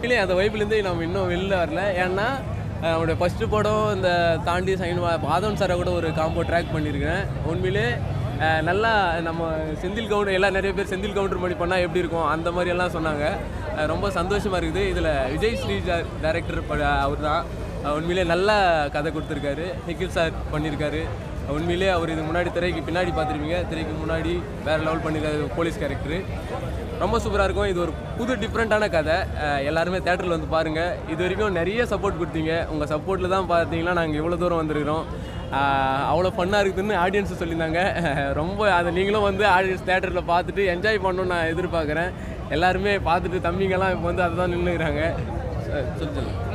உண்மையிலே அந்த வைப்லேருந்து நம்ம இன்னும் வெளில வரல ஏன்னா அஹ், அவனுடைய ஃபஸ்ட்டு படம் இந்த தாண்டி சைன் மாதவன் சாரை கூட ஒரு காம்போ ட்ராக் பண்ணியிருக்கேன் உண்மையிலே அஹ், நல்லா நம்ம செந்தில் கவுண்டர் எல்லாம் நிறைய பேர் செந்தில் கவுண்டர் பண்ணி பண்ணால் எப்படி இருக்கும் அந்த மாதிரி எல்லாம் சொன்னாங்க அஹ், ரொம்ப சந்தோஷமாக இருக்குது இதில் விஜய் ஸ்ரீ டேரக்டர் அவர் தான் உண்மையிலே நல்ல கதை கொடுத்துருக்காரு நிக்கில் சார் பண்ணியிருக்காரு உண்மையிலே அவர் இது முன்னாடி திரைக்கு பின்னாடி பார்த்துருப்பீங்க திரைக்கு முன்னாடி வேறு லெவல் பண்ணியிருக்காரு போலீஸ் கேரக்டரு ரொம்ப சூப்பராக இருக்கும் இது ஒரு புது டிஃப்ரெண்ட்டான கதை அஹ் எல்லாருமே தேட்டரில் வந்து பாருங்கள் இது வரைக்கும் நிறைய சப்போர்ட் கொடுத்தீங்க உங்கள் சப்போர்ட்டில் தான் பார்த்தீங்கன்னா நாங்கள் இவ்வளோ தூரம் வந்திருக்கிறோம் அஹ் அவ்வளோ ஃபன்னாக இருக்குதுன்னு ஆடியன்ஸ் சொல்லியிருந்தாங்க ரொம்ப அதை நீங்களும் வந்து ஆடியன்ஸ் தேட்டரில் பார்த்துட்டு என்ஜாய் பண்ணணும்னு நான் எதிர்பார்க்குறேன் எல்லாருமே பார்த்துட்டு தம்பிங்கெல்லாம் இப்போ வந்து அதை தான் நின்றுக்கிறாங்க சொல்லு சொல்லு